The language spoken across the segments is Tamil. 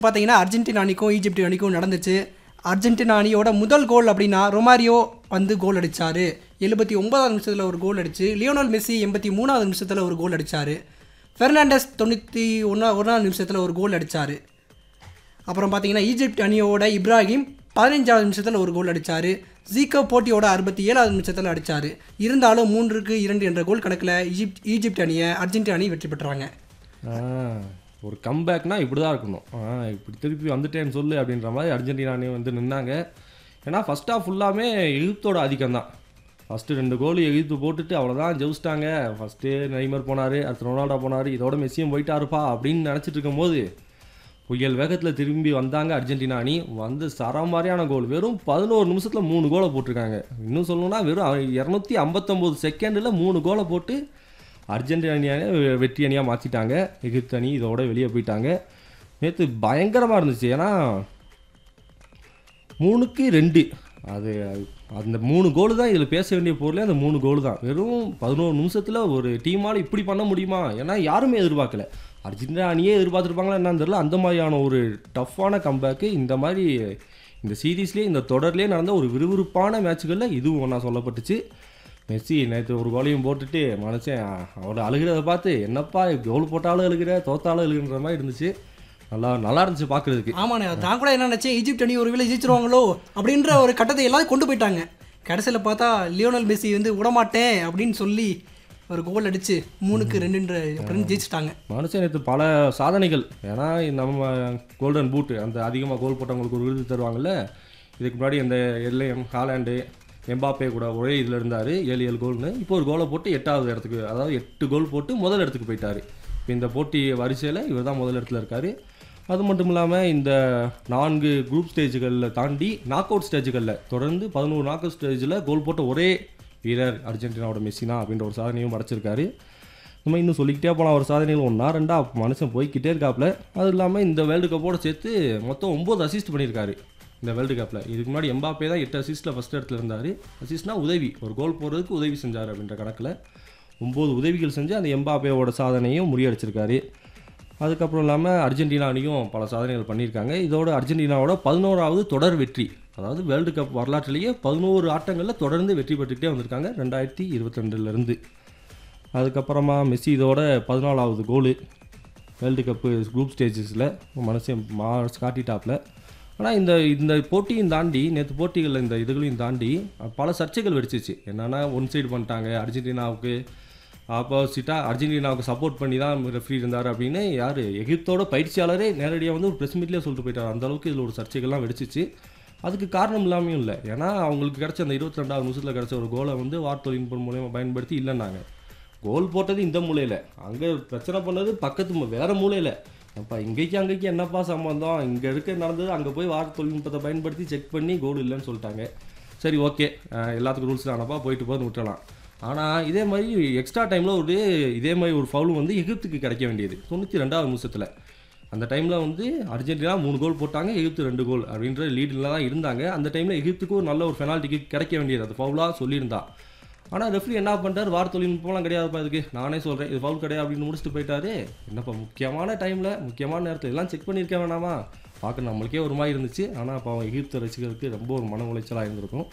பார்த்தீங்கன்னா அர்ஜென்டினா அணிக்கும் ஈஜிப்ட் அணிக்கும் நடந்துச்சு அர்ஜென்டினா அணியோட முதல் கோல் அப்படின்னா ரொமாரியோ வந்து கோல் அடிச்சாரு எழுபத்தி ஒன்பதாவது நிமிஷத்தில் ஒரு கோல் அடிச்சு லியோனல் மெஸ்ஸி எண்பத்தி மூணாவது நிமிஷத்தில் ஒரு கோல் அடிச்சாரு ஃபெர்னாண்டஸ் தொண்ணூற்றி ஒன்றா ஒன்றாவது நிமிஷத்தில் ஒரு கோல் அடிச்சாரு அப்புறம் பார்த்தீங்கன்னா ஈஜிப்ட் அணியோட இப்ராஹிம் பதினஞ்சாவது நிமிஷத்தில் ஒரு கோல் அடிச்சாரு ஜீக்கோ போட்டியோட அறுபத்தி ஏழாவது நிமிஷத்தில் அடிச்சாரு இருந்தாலும் மூன்றுக்கு இரண்டு என்ற கோல் கணக்கில் ஈஜிப்ட் ஈஜிப்ட் அணியை அர்ஜென்டினா அணி வெற்றி பெற்றாங்க ஆ, ஒரு கம்பேக்னா இப்படி தான் இருக்கணும் ஆ, இப்படி திருப்பி வந்துட்டேன்னு சொல்லு அப்படின்ற மாதிரி அர்ஜென்டினா அணி வந்து நின்னாங்க ஏன்னா ஃபர்ஸ்ட் ஆஃப் ஃபுல்லாமே எகிப்தோட ஆதிக்கம் தான் ஃபஸ்ட்டு ரெண்டு கோல் எகிப்து போட்டுட்டு அவ்வளோதான் ஜெயிச்சிட்டாங்க ஃபஸ்ட்டு நெய்மர் போனார் அடுத்து ரொனால்டோ போனார் இதோட மெஸ்ஸியும் போயிட்டாருப்பா அப்படின்னு நினச்சிட்டு இருக்கும்போது புயல் வேகத்தில் திரும்பி வந்தாங்க அர்ஜென்டினா அணி வந்து சரமாரியான கோல் வெறும் பதினோரு நிமிஷத்தில் மூணு கோலை போட்டிருக்காங்க இன்னும் சொல்லணும்னா வெறும் இரநூத்தி ஐம்பத்தொம்போது செகண்டில் மூணு கோலை போட்டு அர்ஜென்டினா அணியை வெற்றி அணியாக மாற்றிட்டாங்க எகிப்து அணி இதோட வெளியே போயிட்டாங்க நேற்று பயங்கரமாக இருந்துச்சு ஏன்னா மூணுக்கு ரெண்டு அது அந்த மூணு கோல் தான் இதில் பேச வேண்டிய பொருளே அந்த மூணு கோல் தான் வெறும் பதினோரு நிமிஷத்தில் ஒரு டீமால் இப்படி பண்ண முடியுமா ஏன்னா யாருமே எதிர்பார்க்கல அர்ஜென்டினா அணியே எதிர்பார்த்துருப்பாங்களா என்னன்னு தெரியல அந்த மாதிரியான ஒரு டஃப்பான கம்பேக்கு இந்த மாதிரி இந்த சீரீஸ்லேயே இந்த தொடர்லேயே நடந்த ஒரு விறுவிறுப்பான மேட்ச்களில் இதுவும் ஒன்றா சொல்லப்பட்டுச்சு மெஸ்ஸி நேற்று ஒரு கோலையும் போட்டுட்டு மனுஷன் அவரோட அழுகிறத பார்த்து என்னப்பா கோல் போட்டாலும் அழுகிற தோத்தாலும் அழுகுன்ற மாதிரி இருந்துச்சு நல்லா நல்லா இருந்துச்சு பார்க்குறதுக்கு ஆமாண்ணே நான் கூட என்ன நினச்சேன் ஈஜிப்ட் அணி ஒரு வேளை ஜெயிச்சிருவாங்களோ அப்படின்ற ஒரு கட்டத்தை எல்லாரும் கொண்டு போயிட்டாங்க கடைசியில் பார்த்தா லியோனல் மெஸ்ஸி வந்து விடமாட்டேன் அப்படின்னு சொல்லி ஒரு கோல் அடிச்சு மூணுக்கு ரெண்டுன்ற அப்படின்னு ஜெயிச்சிட்டாங்க மனுஷன் நேற்று பல சாதனைகள் ஏன்னா நம்ம கோல்டன் பூட் அந்த அதிகமாக கோல் போட்டவங்களுக்கு ஒரு விருது தருவாங்கல்ல இதுக்கு முன்னாடி அந்த எல்லையம் ஹாலாண்டு எம்பாப்பே கூட ஒரே இதில் இருந்தார் ஏழு ஏழு கோல்னு இப்போ ஒரு கோலை போட்டு எட்டாவது இடத்துக்கு அதாவது எட்டு கோல் போட்டு முதல் இடத்துக்கு போயிட்டார் இப்போ இந்த போட்டி வரிசையில் இவர் தான் முதல் இடத்துல இருக்கார் அது மட்டும் இல்லாமல் இந்த நான்கு குரூப் ஸ்டேஜுகளில் தாண்டி நாக் அவுட் ஸ்டேஜுகளில் தொடர்ந்து பதினோரு நாக் அவுட் ஸ்டேஜில் கோல் போட்ட ஒரே வீரர் அர்ஜென்டினாவோட மெஸ்ஸினா அப்படின்ற ஒரு சாதனையும் படைச்சிருக்காரு நம்ம இன்னும் சொல்லிக்கிட்டே போனால் ஒரு சாதனைகள் ஒன்றா ரெண்டா மனுஷன் போய்க்கிட்டே இருக்காப்புல அது இல்லாமல் இந்த வேர்ல்டு கப்போட சேர்த்து மொத்தம் ஒம்பது அசிஸ்ட் பண்ணியிருக்காரு இந்த வேர்ல்டு கப்பில் இதுக்கு முன்னாடி எம்பாப்பே தான் எட்டு அசிஸ்ட்டில் ஃபஸ்ட் இடத்துல இருந்தார் அசிஸ்ட்னா உதவி ஒரு கோல் போடுறதுக்கு உதவி செஞ்சார் அப்படின்ற கணக்கில் ஒம்பது உதவிகள் செஞ்சு அந்த எம்பாப்பேவோட சாதனையும் முறியடிச்சிருக்காரு அதுக்கப்புறம் இல்லாமல் அர்ஜென்டினா அணியும் பல சாதனைகள் பண்ணியிருக்காங்க இதோட அர்ஜென்டினாவோட பதினோராவது தொடர் வெற்றி அதாவது வேர்ல்டு கப் வரலாற்றிலேயே பதினோரு ஆட்டங்களில் தொடர்ந்து வெற்றி பெற்றுக்கிட்டே வந்திருக்காங்க ரெண்டாயிரத்தி இருபத்தி ரெண்டுலேருந்து அதுக்கப்புறமா மெஸ்ஸி இதோட பதினாலாவது கோலு வேர்ல்டு கப்பு குரூப் ஸ்டேஜஸில் மனசையும் மா காட்டிட்டாப்ல ஆனால் இந்த இந்த போட்டியும் தாண்டி நேற்று போட்டிகளில் இந்த இதுகளையும் தாண்டி பல சர்ச்சைகள் வெடிச்சிச்சு என்னென்னா ஒன் சைடு பண்ணிட்டாங்க அர்ஜென்டினாவுக்கு ஆப்போசிட்டாக அர்ஜென்டினாவுக்கு சப்போர்ட் பண்ணி தான் ரெஃப்ரி இருந்தார் அப்படின்னு யார் எகிப்தோட பயிற்சியாளரே நேரடியாக வந்து ஒரு ப்ரெஸ் மீட்லேயே சொல்லிட்டு போயிட்டார் அந்த அளவுக்கு இதில் ஒரு சர்ச்சைகள்லாம் வெடிச்சிச்சு அதுக்கு காரணம் இல்லாமையும் இல்லை ஏன்னா அவங்களுக்கு கிடைச்ச அந்த இருபத்தி ரெண்டாவது நிமிஷத்தில் கிடைச்ச ஒரு கோலை வந்து வார் தொழில்நுட்பம் மூலயமா பயன்படுத்தி இல்லைன்னாங்க கோல் போட்டது இந்த மூலையில் அங்கே பிரச்சனை பண்ணது பக்கத்து மூ- வேற மூலையில் அப்பா இங்கேக்கு அங்கேக்கு என்னப்பா சம்மந்தம் இங்கே இருக்க நடந்தது அங்கே போய் வார் தொழில்நுட்பத்தை பயன்படுத்தி செக் பண்ணி கோல் இல்லைன்னு சொல்லிட்டாங்க சரி ஓகே எல்லாத்துக்கும் ரூல்ஸ் தானப்பா போயிட்டு போது விட்டுறலாம் ஆனால் இதே மாதிரி எக்ஸ்ட்ரா டைமில் ஒரு இதே மாதிரி ஒரு ஃபவுலும் வந்து எகிப்துக்கு கிடைக்க வேண்டியது தொண்ணூற்றி ரெண்டாவது நிமிஷத்தில் அந்த டைமில் வந்து அர்ஜென்டினா மூணு கோல் போட்டாங்க எகிப்து ரெண்டு கோல் அப்படின்ற லீடில் தான் இருந்தாங்க அந்த டைமில் எகிப்துக்கு ஒரு நல்ல ஒரு பெனால்ட்டிக்கு கிடைக்க வேண்டியது அது ஃபவுலாக சொல்லியிருந்தா ஆனால் ரெஃப்ரி என்ன பண்ணிட்டார் வார் தொழில்நுட்பம்லாம் கிடையாதுப்பா இதுக்கு நானே சொல்கிறேன் இது ஃபவுல் கிடையாது அப்படின்னு முடிச்சுட்டு போயிட்டாரு என்னப்பா முக்கியமான டைமில் முக்கியமான நேரத்தில் எல்லாம் செக் பண்ணியிருக்க வேணாமா பார்க்க நம்மளுக்கே ஒரு மாதிரி இருந்துச்சு ஆனால் அப்போ அவன் எகிப்து ரசிகருக்கு ரொம்ப ஒரு மன உளைச்சலாக இருந்திருக்கும்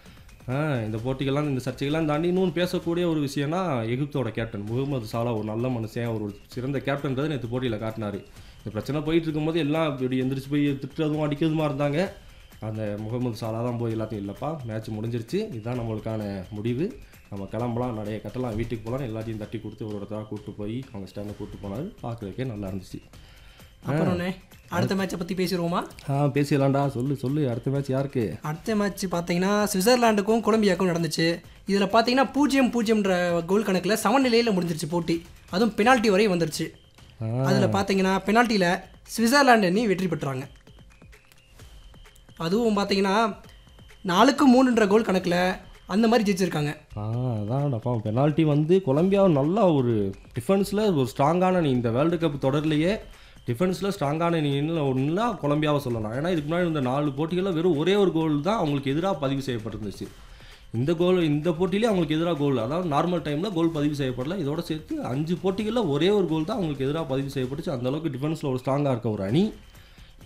ஆ, இந்த போட்டிகள்லாம் இந்த சர்ச்சைகள்லாம் தாண்டி இன்னும் பேசக்கூடிய ஒரு விஷயம்னா எகிப்தோட கேப்டன் முகமது சாலா ஒரு நல்ல மனுஷன் ஒரு சிறந்த கேப்டன்றதை நேற்று போட்டியில் காட்டினார் இந்த பிரச்சனை போயிட்டு இருக்கும்போது எல்லாம் இப்படி எந்திரிச்சு போய் திட்டுறதும் அடிக்கிறதுமா இருந்தாங்க அந்த முகமது சாலா தான் போய் எல்லாத்தையும் இல்லைப்பா மேட்ச் முடிஞ்சிருச்சு இதுதான் நம்மளுக்கான முடிவு நம்ம கிளம்பலாம் நிறைய கட்டலாம் வீட்டுக்கு போகலாம் எல்லாத்தையும் தட்டி கொடுத்து ஒரு இடத்துல கூப்பிட்டு போய் அவங்க ஸ்டாண்டை கூப்பிட்டு போனார் பார்க்குறதுக்கே நல்லா இருந்துச்சு அப்புறம்ண்ணே அடுத்த மேட்சை பற்றி பேசிடுவோமா ஆ பேசிடலாம்டா சொல்லு சொல்லு அடுத்த மேட்ச் யாருக்கு அடுத்த மேட்ச் பார்த்தீங்கன்னா சுவிட்சர்லாண்டுக்கும் கொலம்பியாவுக்கும் நடந்துச்சு இதில் பார்த்தீங்கன்னா பூஜ்ஜியம் பூஜ்ஜியம்ன்ற கோல் கணக்கில் சமநிலையில் முடிஞ்சிருச்சு போட்டி அதுவும் பெனால்ட்டி வரை வந்துருச்சு ஆ. அதில் பார்த்தீங்கன்னா பெனால்ட்டியில் சுவிட்சர்லாண்டு அணி வெற்றி பெற்றாங்க அதுவும் பார்த்தீங்கன்னா நாலுக்கு மூணுன்ற கோல் கணக்கில் அந்த மாதிரி ஜெயிச்சிருக்காங்க ஆ அதான் அப்பா பெனால்ட்டி வந்து கொலம்பியா நல்லா ஒரு டிஃபென்ஸில் ஒரு ஸ்ட்ராங்கான நீ இந்த வேர்ல்டு கப் தொடர்லையே டிஃபென்ஸில் ஸ்ட்ராங்கான நீன்னு ஒன்றுனா கொலம்பியாவை சொல்லலாம் ஏன்னா இதுக்கு முன்னாடி இந்த நாலு போட்டிகளில் வெறும் ஒரே ஒரு கோல் தான் அவங்களுக்கு எதிராக பதிவு செய்யப்பட்டிருந்துச்சு இந்த கோல் இந்த போட்டியிலே அவங்களுக்கு எதிராக கோல் அதாவது நார்மல் டைமில் கோல் பதிவு செய்யப்படல இதோட சேர்த்து அஞ்சு போட்டிகளில் ஒரே ஒரு கோல் தான் அவங்களுக்கு எதிராக பதிவு செய்யப்பட்டுச்சு அந்த அளவுக்கு டிஃபென்ஸில் ஒரு ஸ்ட்ராங்காக இருக்க ஒரு அணி